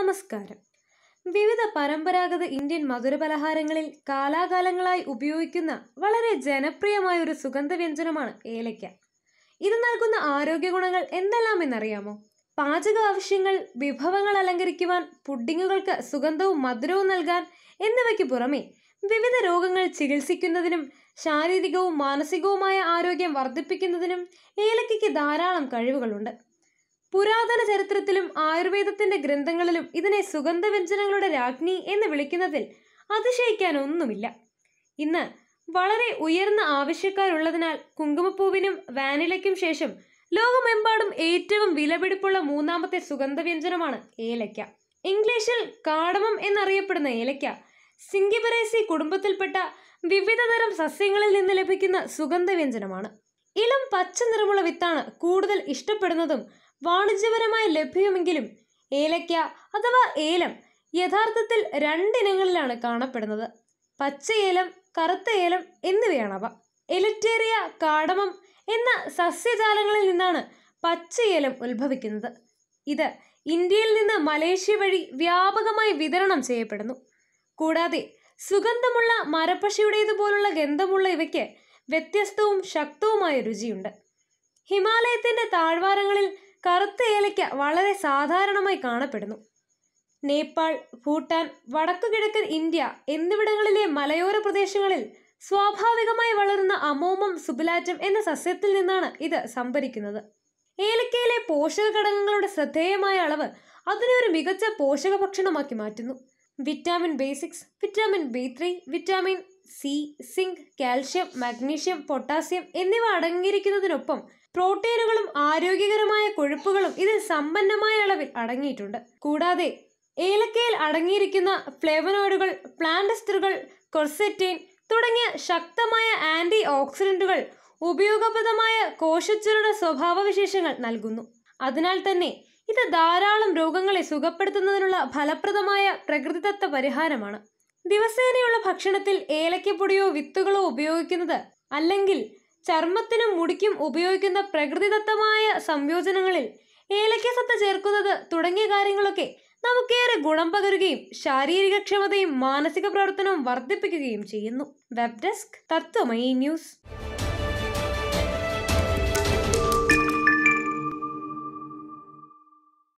നമസ്കാരം വിവിധ പരമ്പരാഗത ഇന്ത്യൻ മധുരപലഹാരങ്ങളിൽ കാലാകാലങ്ങളായി ഉപയോഗിക്കുന്ന വളരെ ജനപ്രിയമായ ഒരു സുഗന്ധവ്യഞ്ജനമാണ് ഏലയ്ക്ക ഇത് നൽകുന്ന ആരോഗ്യ ഗുണങ്ങൾ എന്തെല്ലാം എന്നറിയാമോ പാചക ആവശ്യങ്ങൾ വിഭവങ്ങൾ അലങ്കരിക്കുവാൻ പുഡിങ്ങുകൾക്ക് സുഗന്ധവും മധുരവും നൽകാൻ എന്നിവയ്ക്ക് പുറമെ വിവിധ രോഗങ്ങൾ ചികിത്സിക്കുന്നതിനും ശാരീരികവും മാനസികവുമായ ആരോഗ്യം വർദ്ധിപ്പിക്കുന്നതിനും ഏലയ്ക്കയ്ക്ക് ധാരാളം കഴിവുകളുണ്ട് പുരാതന ചരിത്രത്തിലും ആയുർവേദത്തിന്റെ ഗ്രന്ഥങ്ങളിലും ഇതിനെ സുഗന്ധവ്യഞ്ജനങ്ങളുടെ രാജ്ഞി എന്ന് വിളിക്കുന്നതിൽ അതിശയിക്കാൻ ഒന്നുമില്ല ഇന്ന് വളരെ ഉയർന്ന ആവശ്യക്കാരുള്ളതിനാൽ കുങ്കുമപ്പൂവിനും വാനിലയ്ക്കും ശേഷം ലോകമെമ്പാടും ഏറ്റവും വിലപിടിപ്പുള്ള മൂന്നാമത്തെ സുഗന്ധവ്യഞ്ജനമാണ് ഏലയ്ക്ക ഇംഗ്ലീഷിൽ കാടമം എന്നറിയപ്പെടുന്ന ഏലയ്ക്ക സിംഗിബറേസി കുടുംബത്തിൽപ്പെട്ട വിവിധതരം സസ്യങ്ങളിൽ നിന്ന് ലഭിക്കുന്ന സുഗന്ധവ്യഞ്ജനമാണ് ഇളം പച്ച നിറമുള്ള വിത്താണ് കൂടുതൽ ഇഷ്ടപ്പെടുന്നതും വാണിജ്യപരമായി ലഭ്യമെങ്കിലും ഏലയ്ക്ക അഥവാ ഏലം യഥാർത്ഥത്തിൽ രണ്ടിനങ്ങളിലാണ് കാണപ്പെടുന്നത് പച്ച ഏലം കറുത്ത ഏലം എന്നിവയാണവ എലറ്റേറിയ കാടമം എന്ന സസ്യജാലങ്ങളിൽ നിന്നാണ് പച്ച ഏലം ഉത്ഭവിക്കുന്നത് ഇത് ഇന്ത്യയിൽ നിന്ന് മലേഷ്യ വഴി വ്യാപകമായി വിതരണം ചെയ്യപ്പെടുന്നു കൂടാതെ സുഗന്ധമുള്ള മരപ്പശയുടേതുപോലുള്ള ഗന്ധമുള്ള ഇവയ്ക്ക് വ്യത്യസ്തവും ശക്തവുമായ രുചിയുണ്ട് ഹിമാലയത്തിന്റെ താഴ്വാരങ്ങളിൽ കറുത്ത ഏലയ്ക്ക വളരെ സാധാരണമായി കാണപ്പെടുന്നു നേപ്പാൾ ഭൂട്ടാൻ വടക്കുകിഴക്കൻ ഇന്ത്യ എന്നിവിടങ്ങളിലെ മലയോര പ്രദേശങ്ങളിൽ സ്വാഭാവികമായി വളരുന്ന അമോമം സുബിലാറ്റം എന്ന സസ്യത്തിൽ നിന്നാണ് ഇത് സംഭരിക്കുന്നത് ഏലക്കയിലെ പോഷക ഘടകങ്ങളുടെ ശ്രദ്ധേയമായ അളവ് അതിനെ ഒരു മികച്ച പോഷക ഭക്ഷണമാക്കി മാറ്റുന്നു vitamin B six vitamin B three vitamin C zinc calcium magnesium potassium എന്നിവ അടങ്ങിയിരിക്കുന്നതിനൊപ്പം പ്രോട്ടീനുകളും ആരോഗ്യകരമായ കൊഴുപ്പുകളും ഇതിൽ സമ്പന്നമായ അളവിൽ അടങ്ങിയിട്ടുണ്ട് കൂടാതെ ഏലക്കയിൽ അടങ്ങിയിരിക്കുന്ന ഫ്ലേവനോയിഡുകൾ പ്ലാന്റസ്റ്ററുകൾ കൊർസെറ്റൈൻ തുടങ്ങിയ ശക്തമായ ആന്റി ഓക്സിഡന്റുകൾ ഉപയോഗപ്രദമായ കോശച്ചുരുട സ്വഭാവവിശേഷങ്ങൾ നൽകുന്നു അതിനാൽ തന്നെ ഇത് ധാരാളം രോഗങ്ങളെ സുഖപ്പെടുത്തുന്നതിനുള്ള ഫലപ്രദമായ പ്രകൃതിദത്ത പരിഹാരമാണ് ദിവസേനയുള്ള ഭക്ഷണത്തിൽ ഏലക്കപ്പൊടിയോ വിത്തുകളോ ഉപയോഗിക്കുന്നത് അല്ലെങ്കിൽ ചർമ്മത്തിനും മുടിക്കും ഉപയോഗിക്കുന്ന പ്രകൃതിദത്തമായ സംയോജനങ്ങളിൽ ഏലക്കസത്ത ചേർക്കുന്നത് തുടങ്ങിയ കാര്യങ്ങളൊക്കെ നമുക്കേറെ ഗുണം പകരുകയും ശാരീരികക്ഷമതയും മാനസിക പ്രവർത്തനവും വർദ്ധിപ്പിക്കുകയും ചെയ്യുന്നു വെബ് ഡെസ്ക് തത്വമയി ന്യൂസ്